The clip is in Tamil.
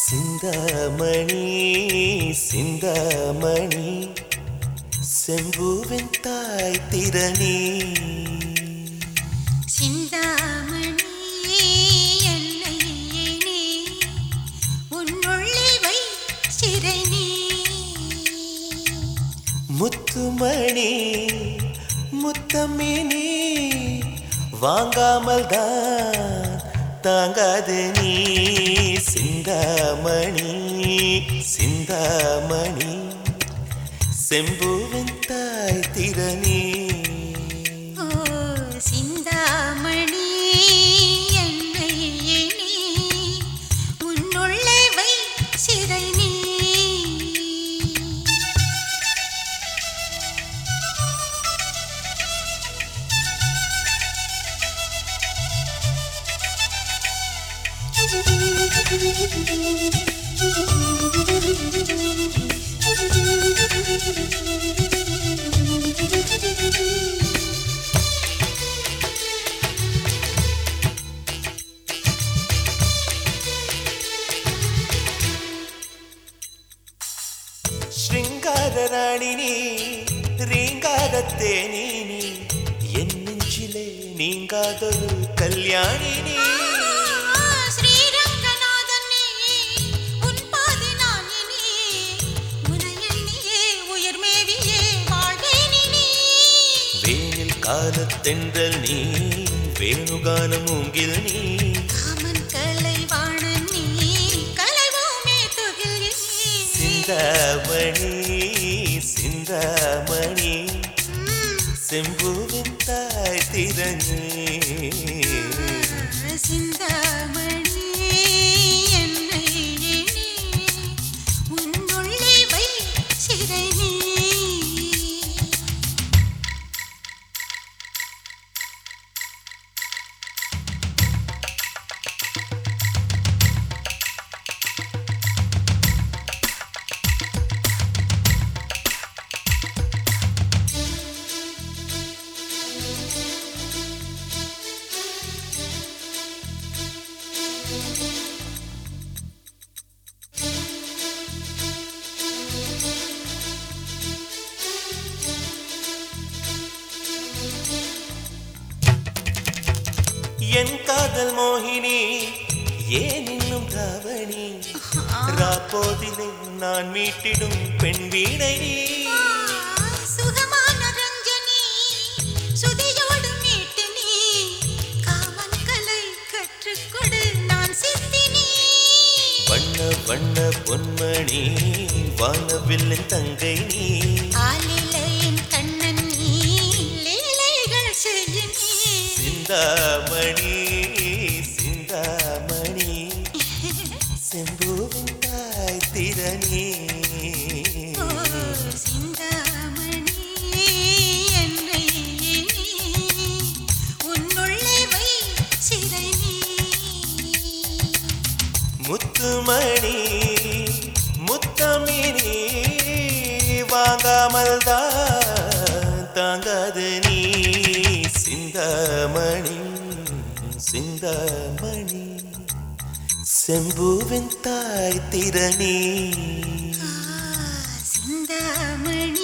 சிந்தாமணி சிந்தாமணி செம்பூவின் தாய் திறனே சிந்தாமணி என்னை நீ உன்னுள்ளே வை சிறை நீ முத்துமணி முத்தமினி வாங்காமல் தான் தாங்காது நீ சிந்தாமணி சிந்தாமணி செம்பூவின் தாய் திறனே ஓ சிந்தாமணி என்னை நீ உன்னுள்ளே வை சிறை நீ ശൃംഗാര റാണി നീ റീങ്കാരത്തേനി നീ എൻ നെഞ്ചിലെ നീങ്കാതൊരു കല്യാണി നീ ஸ்ரீரங்கநாதனே உன் பாதி நான் இனி உனை எண்ணியே உயிர் மேவியே வாழ்வேன் இனி വേനിൽ കാലത്തെന്തൽ നീ വേണുഗാനം മൂങ്കിൽ നീ காமன் கலைவாணன் நீ கலைவோமே துகில் நீ സിന്താമണി സിന്താമണി ம், செம்பூவின் தாய் திறனே சிந்தாமணி என்னை எண்ணி உன்னுள்ளே வை சிறை நீ என் காதல் மோகினி ஏன் இன்னும் தாவணி ராப்போதிலே நான் மீட்டிடும் பெண் வீணை நீ சுகமான ரஞ்சனி சுதியோடு மீட்டு நீ காமன் கலை கற்றுக்கொடு நான் சித்தினி வண்ண வண்ண பொன்மணி வானவில்லின் தங்கை நீ ஆலிலையின் கண்ணன் நீ லீலைகள் செய்ய நீ சிந்தாமணி சிந்தாமணி செம்பூவின் தாய் திறனே ஓ சிந்தாமணி என்னை எண்ணி உன்னுள்ளே வை சிறை நீ முத்துமணி முத்தமினி வாங்காமல் தான் தாங்காது நீ சிந்தாமணி சிந்தாமணி செம்பூவின் தாய் திறனே சிந்தாமணி